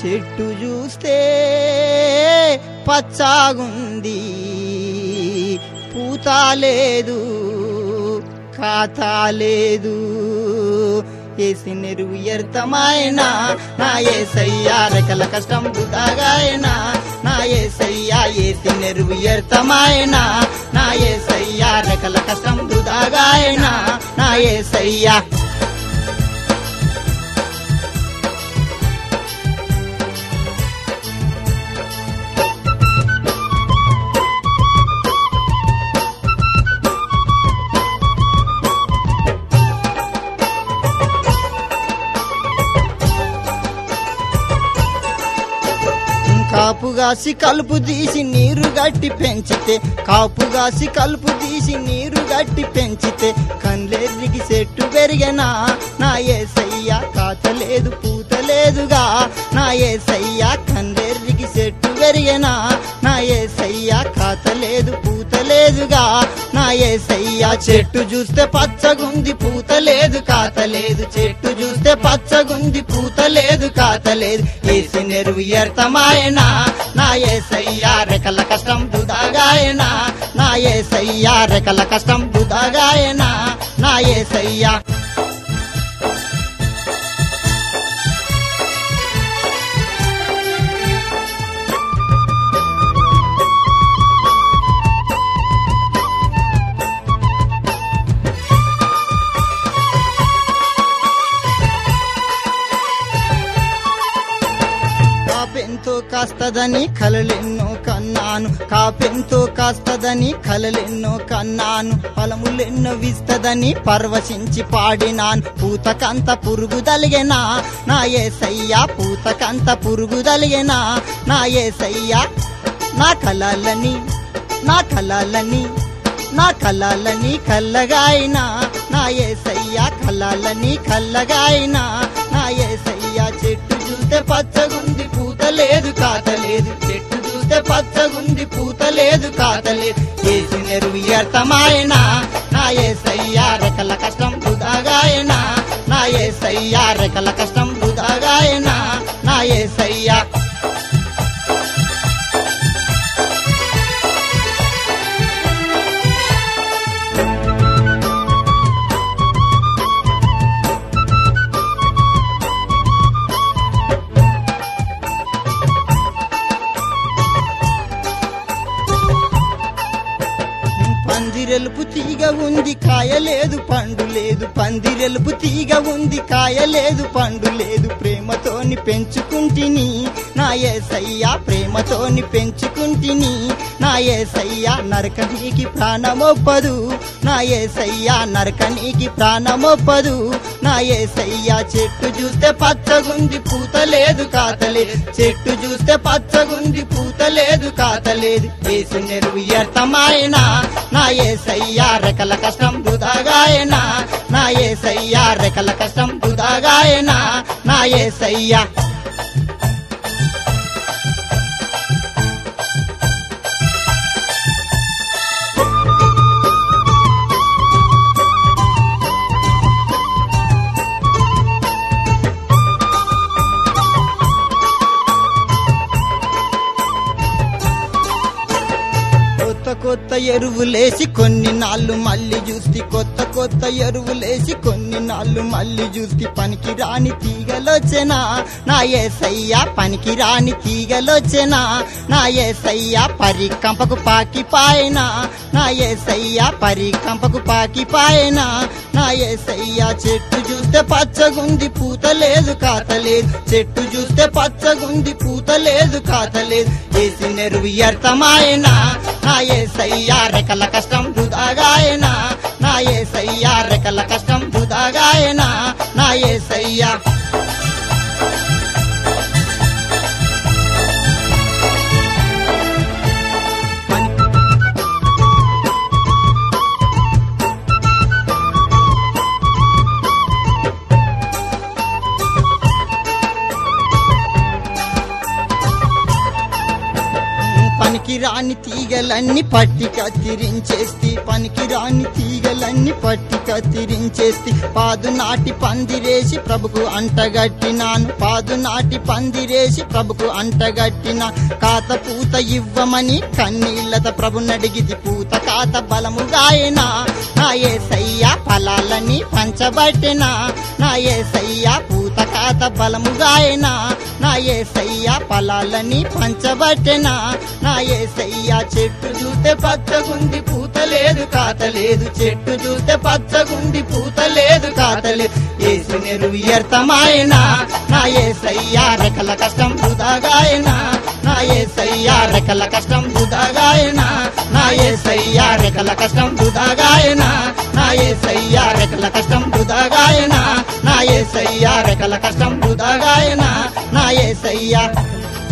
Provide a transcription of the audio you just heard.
చెట్టు చూస్తే పచ్చాగుంది పూత లేదు ఖాతా లేదు ఏసి నెరువు ఎర్తమాయనా నా ఏసయ్యా రెకల కష్టం బుదాగాయనా నా ఏసయ్యా ఏసి నెరువు ఎర్తమాయనా నా ఏసయ్యా రెకల కష్టం బుదాగాయనా నా ఏసయ్యా కాపుగాసి కలుపు తీసి నీరు గట్టి పెంచితే కాపుగాసి కలుపు తీసి నీరు గట్టి పెంచితే కండ్లెర్రికి చెట్టు పెరిగనా నా ఏసయ్య కాతలేదు పూతలేదుగా నా ఏసయ్య కండ్లెర్రికి చెట్టు పెరిగనా నా ఏసయ్య కాతలేదు పూతలేదుగా నా ఏసయ్య చెట్టు చూస్తే పచ్చగుంది పూతలేదు కాతలేదు చెట్టు చూస్తే పచ్చగుంది పూతలేదు కాతలేదు ఏసి నెరువు ఎర్తమాయనా నా ఏసయ్య రెకల కష్టం దుదాగాయనా నా ఏసయ్య రెకల కష్టం దుదాగాయనా నా ఏసయ్య కాపెంతో కాస్తదని కలలెన్నో కన్నాను కాపెంతో కాస్తదని కలలెన్నో కన్నాను ఫలములెన్నో విస్తదని పర్వశించి పాడినాను పూతకంత పురుగు దలిగెనా నా ఏసయ్యా పూతకంత పురుగు దలిగెనా నా ఏసయ్యా నా కళలని నా కళలని నా కళలని కల్లగాయినా నా ఏసయ్యా కళలని కల్లగాయినా నా ఏసయ్యా చెట్టు చూస్తే పచ్చగుంది పూత లేదు కాతలేదు చెట్టు చూస్తే పచ్చగుంది పూత లేదు కాతలేదు ఏసి నెరువు అర్థమాయనా నా ఏసయ్యా రెకల కష్టం బుదాగాయనా నా ఏసయ్యా రెకల కష్టం బుదాగాయనా నా ఏసయ్యా పందిరెలుపు తీగ ఉంది కాయ లేదు పండు లేదు పందిరెలుపు తీగ ఉంది కాయ లేదు పండు లేదు ప్రేమతోని పెంచుకుంటిని నా ఏసయ్యా ప్రేమతోని పెంచుకుంటిని నా ఏసయ్యా నరకనీకి ప్రాణమొప్పదు నా ఏసయ్యా నరకనీకి ప్రాణమొప్పదు నా ఏసయ్యా చెట్టు చూస్తే పచ్చగుంది పూత లేదు కాతలేదు చెట్టు చూస్తే పచ్చగుంది పూత లేదు కాతలేదు ఏసు నెరువు అర్థమాయనా నా ఏసయ్యా రెకల కష్టం బుదాగాయనా నా ఏసయ్యా రెకల కష్టం బుదాగాయనా నా ఏసయ్యా కొత్త కొత్త ఎరువులేసి కొన్ని నాళ్ళు మళ్ళీ చూస్తే కొత్త కొత్త ఎరువులేసి కొన్ని నాళ్ళు మళ్ళీ చూస్తే పనికి రాని తీగలొచ్చెనా నా ఏసయ్యా పనికి రాని తీగలొచ్చెనా నా ఏసయ్యా పరి కంపకు పాకి పాయనా నా ఏసయ్యా పరి కంపకు పాకి పాయనా నా ఏసయ్యా చెట్టు చూస్తే పచ్చగుంది పూత లేదు కాతలేదు చెట్టు చూస్తే పచ్చగుంది పూత లేదు కాతలేదు ఏసి నెరువు అర్థమాయనా నా ఏసయ్యా రెకల కష్టం బుదాగాయనా నా ఏసయ్యా రెకల కష్టం బుదాగాయనా నా ఏసయ్యా పనికి రాని రాని తీగలన్నీ పట్టి కత్తిరించేస్తి పనికి రాని తీగలన్నీ పట్టి కత్తిరించేస్తి పాదు నాటి పందిరేసి ప్రభుకు అంటగట్టినాను పాదు నాటి పందిరేసి ప్రభుకు అంటగట్టిన కాత పూత ఇవ్వమని కన్నీళ్లత ప్రభునడిగిది పూత కాత బలముగాయనా నా ఏసయ్య ఫలాలని పంచబట్టినా నా ఏసయ్య పూత కాత బలముగాయనా నా ఏసయ్య ఫలాలని పంచబట్టెనా నా ఏసయ్య చెట్టు చూస్తే పచ్చగుంది పూత లేదు కాత లేదు చెట్టు చూస్తే పచ్చగుంది పూత లేదు కాత లేదు ఏసు నెరువు వ్యర్థమాయనా నా ఏసయ్య రెక్కల కష్టం వృధాగాయనా నా ఏసయ్య రెక్కల కష్టం వృధాగాయనా నా ఏసయ్య రెక్కల కష్టం వృధాగాయనా నా ఏసయ్య రెక్కల కష్టం వృధాగాయనా నా ఏసయ్య రెక్కల కష్టం వృధాగాయనా నా ఏసయ్య